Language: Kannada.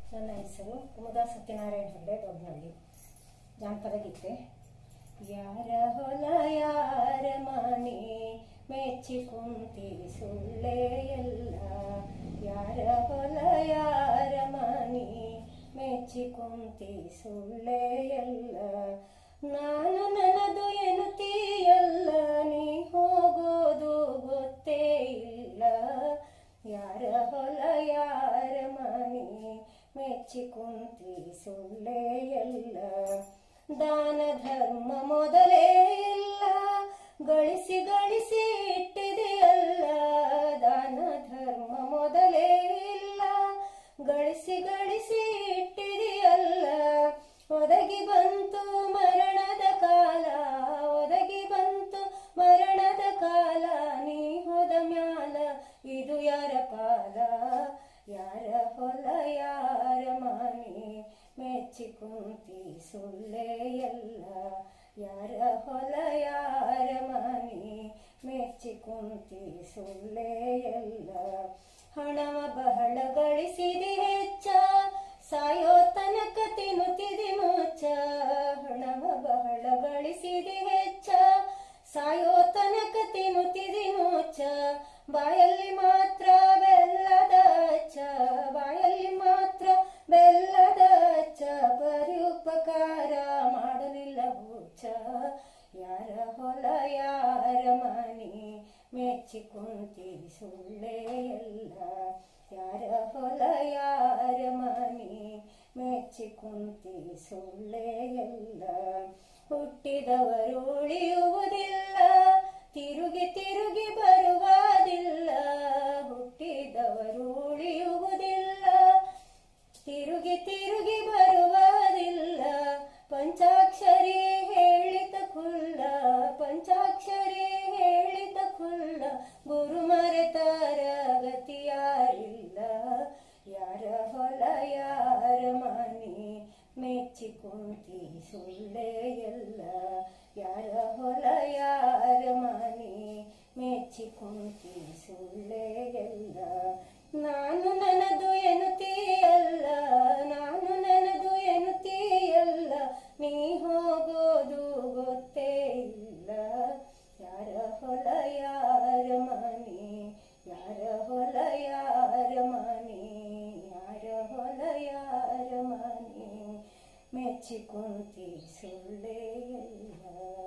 ನನ್ನ ಹೆಸರು ಕುಮುದಾ ಸತ್ಯನಾರಾಯಣ ಹೆಗ್ಡೆ ದೊಡ್ಡನಹಳ್ಳಿ ಜಾನಪದ ಗೀತೆ ಯಾರ ಹೊಲ ಯಾರ ಮನೆ ಮೆಚ್ಚಿ ಕುಂತಿ ಸುಳ್ಳೆ ಎಲ್ಲ ಯಾರ ಹೊಲ ಯಾರ ಮನೆ ಮೆಚ್ಚಿ ಕುಂತಿ ಸುಳ್ಳೆ ಎಲ್ಲ ನಾನು ನನ್ನದು ಎನ್ನುತ್ತೀಯಲ್ಲ ನೀ ಹೋಗೋದು ಗೊತ್ತೇ ಇಲ್ಲ ಯಾರ ಹೊಲ ಯಾರ ಮನೆ ಮೆಚ್ಚಿ ಕುಂತಿ ಸುಳ್ಳೆ ಎಲ್ಲ ದಾನ ಧರ್ಮ ಮೊದಲೇ ಇಲ್ಲ ಗಳಿಸಿ ಗಳಿಸಿ ಇಟ್ಟಿದೆಯಲ್ಲ ದಾನ ಧರ್ಮ ಮೊದಲೇ ಇಲ್ಲ ಗಳಿಸಿ ಗಳಿಸಿ ಇಟ್ಟಿದೆಯಲ್ಲ ಒದಗಿ ಬಂತು ಮರಣದ ಕಾಲ ಒದಗಿ ಬಂತು ಮರಣದ ಕಾಲ ನೀ ಹೋದ ಮ್ಯಾಲ ಇದು ಯಾರ ಪಾಲ ಯಾರ ಹೊಲ ಯಾರ ಮನೆ ಮೆಚ್ಚಿ ಕುಂತಿ ಸುಳ್ಳೆ ಎಲ್ಲ ಯಾರ ಹೊಲ ಯಾರ ಮನೆ ಮೆಚ್ಚಿ ಕುಂತಿ ಸುಳ್ಳೆ ಎಲ್ಲ ಹಣವ ಬಹಳ ಗಳಿಸಿದಿ ಹೆಚ್ಚ ಸಾಯೋ ತನಕ ತಿನ್ನುತ್ತಿದಿ ಮುಚ್ಚ ಹಣವ ಬಹಳ ಗಳಿಸಿದಿ ಹೆಚ್ಚ ಸಾಯೋ ತನಕ ತಿನ್ನುತ್ತಿದಿ ಮುಚ್ಚ ಬಾಯಲ್ಲಿ ಮಾತ್ರ ಬೆಲ್ಲದ ಅಚ್ಚ ಬಾಯಲ್ಲಿ ಮಾತ್ರ ಬೆಲ್ಲದ ಅಚ್ಚ ಬರಿ ಉಪಕಾರ ಮಾಡಲಿಲ್ಲ ಹುಚ್ಚ ಯಾರ ಹೊಲ ಯಾರ ಮನೆ ಮೆಚ್ಚಿ ಕುಂತಿ ಸುಳ್ಳೆ ಎಲ್ಲ ಯಾರ ಹೊಲ ಯಾರ ಮನೆ ಮೆಚ್ಚಿ ಕುಂತಿ ಸುಳ್ಳೆ ಎಲ್ಲ ಹುಟ್ಟಿದವರು ಉಳಿಯುವುದಿಲ್ಲ ತಿರುಗಿ ತಿರುಗಿ ಬರುವುದಿಲ್ಲ ಹುಟ್ಟಿದವರು ಉಳಿಯುವುದಿಲ್ಲ ತಿರುಗಿ ತಿರುಗಿ ಬರುವುದಿಲ್ಲ ಪಂಚಾಕ್ಷರಿ ಹೇಳಿತ ಕುಲ್ಲ ಪಂಚಾಕ್ಷರಿ ಹೇಳಿತ ಕುಲ್ಲ ಗುರು ಮರೆತಾರ ಗತಿಯಾರಿಲ್ಲ ಯಾರ ಹೊಲ ಯಾರ ಮನೆ ಮೆಚ್ಚಿ ಕುಂತಿ ಸುಳ್ಳೆ ಎಲ್ಲ ಯಾರ ಹೊಲ ಯಾರ ಮನೆ ಮೆಚ್ಚಿ ಕುಂತಿ ಸುಳ್ಳೆ ಎಲ್ಲ ನಾನು ನನ್ನದು ಎನ್ನುತ್ತೀಯಲ್ಲ ನಾನು ನನ್ನದು ಎನ್ನುತ್ತೀಯಲ್ಲ ನೀ ಹೋಗೋದು ಗೊತ್ತೇ ಇಲ್ಲ ಯಾರ ಹೊಲ ಯಾರ ಮನೆ ಯಾರ ಹೊಲ ಯಾರ ಮನೆ ಯಾರ ಹೊಲ ಯಾರ ಮನೆ ಮೆಚ್ಚಿ ಕುಂತಿ ಸುಳ್ಳೆ ಎಲ್ಲ